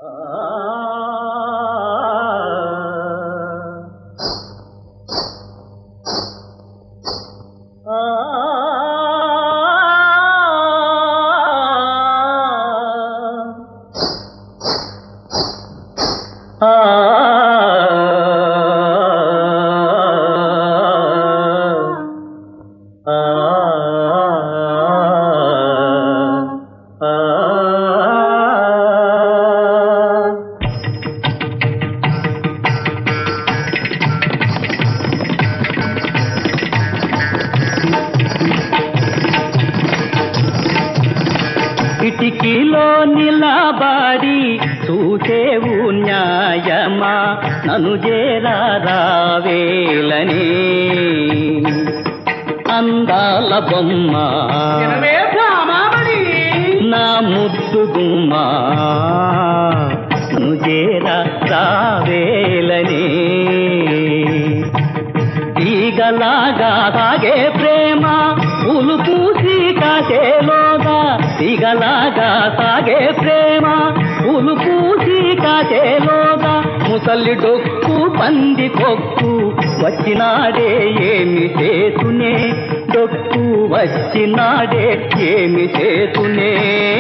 కిటికీలో నిలబడి చూసేవు న్యాయమా నన్ను చేరావేలని అందాల బొమ్మ నా ముద్దు గుమ్మ నన్ను చేరావేలని తీగలాగా సాగే ప్రేమ పూలు పూసి కాసేలోగా తీగలాగా సాగే ప్రేమ పూలు పూసి కాసేలోగా ముసలి డొక్కు పంది కొక్కు వచ్చినాడే ఏమి చేసునే డొక్కు వచ్చినాడే ఏమి చేసునే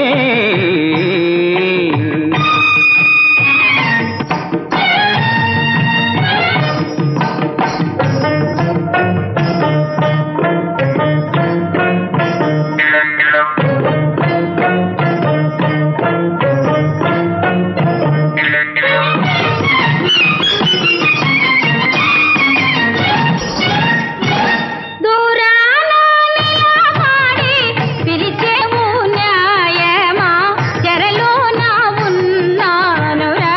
దూరాన నిలబడి పిలిచేవు న్యాయమా చెరలోన ఉన్నానురా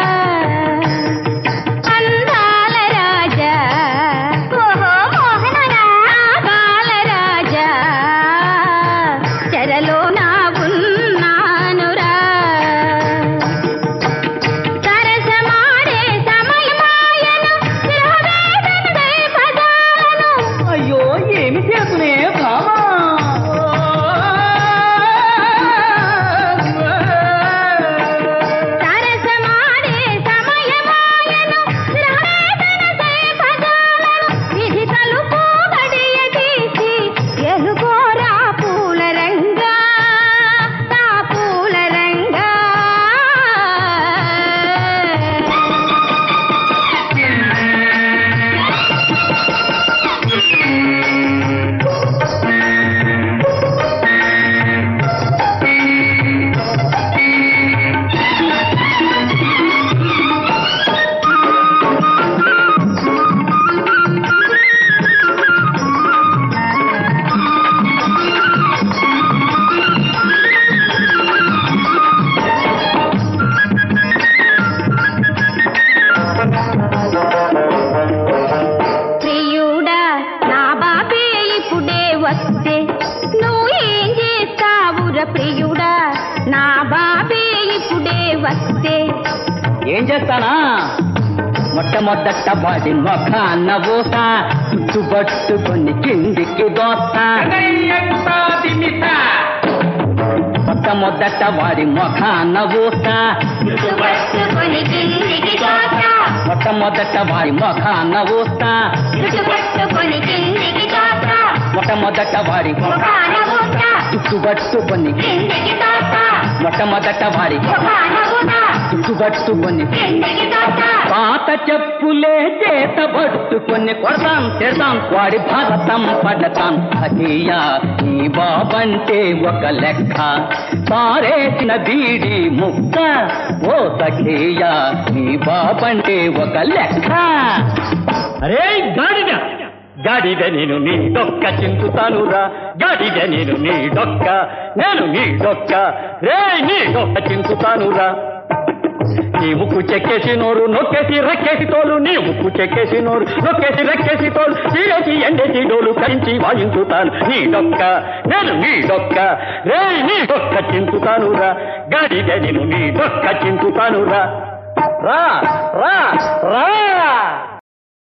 అందాల రాజా ఓహో మోహనరా బాలరాజా చెరలోన ఉన్నానురా సరసమాడే సమయమాయను శిరోవేదనదై పదాలను అయ్యో ఏమి చేసునే భామా సరసమాడే సమయమాయను శిరోవేదనదై పదాలను విధి తలుపు గడియ తీసి ఎలుగోరా పూల రంగా నా పూల రంగా ప్రియుడా నా బాబే ఇప్పుడే వస్తే నువ్వు ఏం చేస్తావుర ప్రియుడా నా బాబే ఇప్పుడే వస్తే ఏం చేస్తానా మొట్టమొదట వాడి మొఖాన్న ఊస చుట్టుపట్టుకొని కిందికి దోస్తా మొట్టమొదట వాడి మొఖాన్న ఊస చుట్టుపట్టుకొని కిందికి దోస్తా మొట్టమొదట వాడి మొఖాన్న ఊస చుట్టుపట్టుకొని కిందికి దోస్తా మొట్టమొదట వాడి ముఖాన ఊత చుట్టుపట్టుకొని కిందికి దోస్తా మొట్టమొదట వాడి ముఖాన ఊత చుట్టుపట్టుకొని కిందికి దోస్తా పాత చెప్పులే చేత పట్టుకొని కొడతాం తిడతాం వాడి భారతం పడతాం అదియా నీ బాబంటే ఒక లెక్క పారేసిన బీడి ముక్క ఓ సఖియా నీ బాబంటే ఒక లెక్క అరే గాడిద గాడిద నేను నీ డొక్క చింతుతానురా గాడిద నేను నీ డొక్క నేను నీ డొక్క రే నీ డొక్క చింతుతానురా నీ ముక్కు చెక్కేసి నోరు నొక్కేసి రెక్కేసి తోలు నీ ముక్కు చెక్కేసి నోరు నొక్కేసి రెక్కేసి తోలు చీరేసి ఎండేసి డోలు కరించి వాయించుతాను నీ డొక్క నేను నీ డొక్క రే నీ డొక్క చింతుతాను రా గాడిద నేను నీ డొక్క చింతుతాను రా రా రా రా